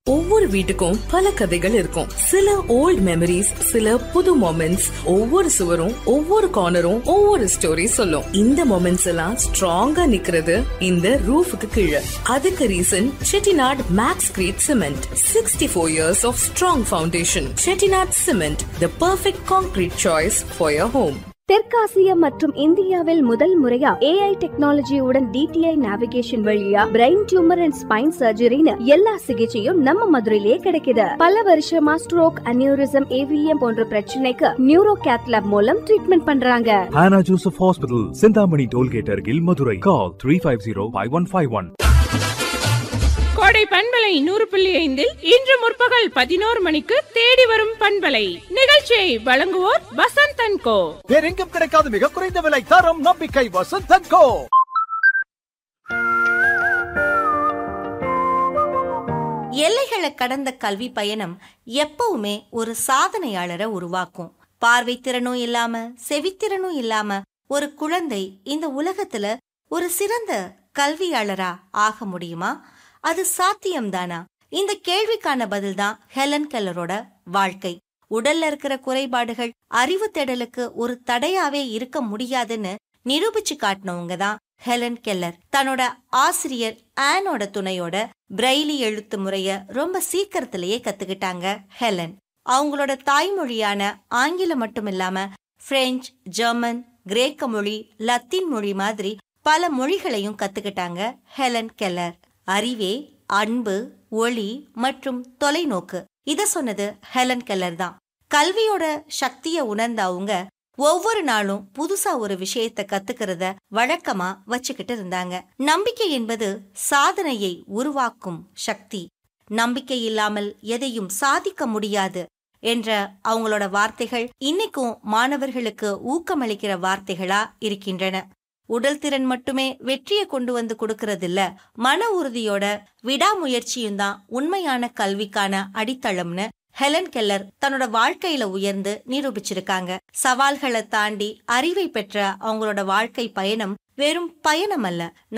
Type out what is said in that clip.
ஒவ்வொரு வீட்டுக்கும் பல கதைகள் இருக்கும் சில ஓல்ட் மெமரிஸ் சில புது மொமெண்ட்ஸ் ஒவ்வொரு சுவரும் ஒவ்வொரு கார்னரும் ஒவ்வொரு ஸ்டோரி சொல்லும் இந்த மொமெண்ட்ஸ் எல்லாம் ஸ்ட்ராங்கா நிக்கிறது இந்த ரூஃபுக்கு கீழே அதுக்கு reason Chettinad Maxcrete cement sixty four years of strong foundation Chettinad cement the perfect concrete choice for your home தெற்காசியா மற்றும் இந்தியாவில் முதல் முறையா ஏஐ டெக்னாலஜியுடன் டிடிஐ நேவிகேஷன் வழியா பிரெயின் டியூமர் அண்ட் ஸ்பைன் சர்ஜரின்னு எல்லா சிகிச்சையும் நம்ம மதுரையிலே கிடைக்குது பல வருஷமா ஸ்ட்ரோக் அனியூரிசம் ஏவிஎம் போன்ற பிரச்சனைக்கு நியூரோ கேத்லாப் மூலம் ட்ரீட்மெண்ட் பண்றாங்க Hannah Joseph Hospital, Sindhamani Tollgate Argil, Madurai. Call 350-5151. கோடை பண்பலை நூறு புள்ளி ஐந்தில் இன்று முற்பகல் பதினோரு மணிக்கு தேடி வரும் பண்பலை நிகழ்ச்சியை வழங்குவோர் வசந்தன் கோ வேறெங்கும் கிடைக்காத மிக குறைந்த விலை தரம் நம்பிக்கை வசந்தன் கோ எல்லைகளை கடந்த கல்வி பயணம் எப்பவுமே ஒரு சாதனையாளரை உருவாக்கும் பார்வை திறனும் இல்லாம செவித்திறனும் இல்லாம ஒரு குழந்தை இந்த உலகத்துல ஒரு சிறந்த கல்வியாளரா ஆக முடியுமா அது சாத்தியம்தானா இந்த கேள்விக்கான பதில்தான் ஹெலன் கெல்லரோட வாழ்க்கை உடல்ல இருக்கிற குறைபாடுகள் அறிவு தேடலுக்கு ஒரு தடையாவே இருக்க முடியாதுன்னு நிரூபிச்சு காட்டினவங்க தான் ஹெலன் கெல்லர் தன்னோட ஆசிரியர் ஆனோட துணையோட பிரெய்லி எழுத்து முறைய ரொம்ப சீக்கிரத்திலேயே கத்துக்கிட்டாங்க ஹெலன் அவங்களோட தாய்மொழியான ஆங்கிலம் மட்டும் இல்லாம பிரெஞ்சு ஜெர்மன் கிரேக்க மொழி லத்தீன் மொழி மாதிரி பல மொழிகளையும் கத்துக்கிட்டாங்க ஹெலன் கெல்லர் அறிவே அன்பு ஒளி மற்றும் தொலைநோக்கு இத சொன்னது ஹெலன் கெல்லர் தான் கல்வியோட சக்திய உணர்ந்த அவங்க ஒவ்வொரு நாளும் புதுசா ஒரு விஷயத்த கத்துக்கிறத வழக்கமா வச்சுக்கிட்டு இருந்தாங்க நம்பிக்கை என்பது சாதனையை உருவாக்கும் சக்தி நம்பிக்கை இல்லாமல் எதையும் சாதிக்க முடியாது என்ற அவங்களோட வார்த்தைகள் இன்னைக்கும் மாணவர்களுக்கு ஊக்கமளிக்கிற வார்த்தைகளா இருக்கின்றன உடல் திறன் மட்டுமே வெற்றியை கொண்டு வந்து கொடுக்கறதில்ல மன உறுதியோட விடாமுயற்சியும் தான் உண்மையான கல்விக்கான அடித்தளம்னு ஹெலன் கெல்லர் தன்னோட வாழ்க்கையில உயர்ந்து நிரூபிச்சிருக்காங்க சவால்களை தாண்டி அறிவை பெற்ற அவங்களோட வாழ்க்கை பயணம் வெறும் பயணம் அல்ல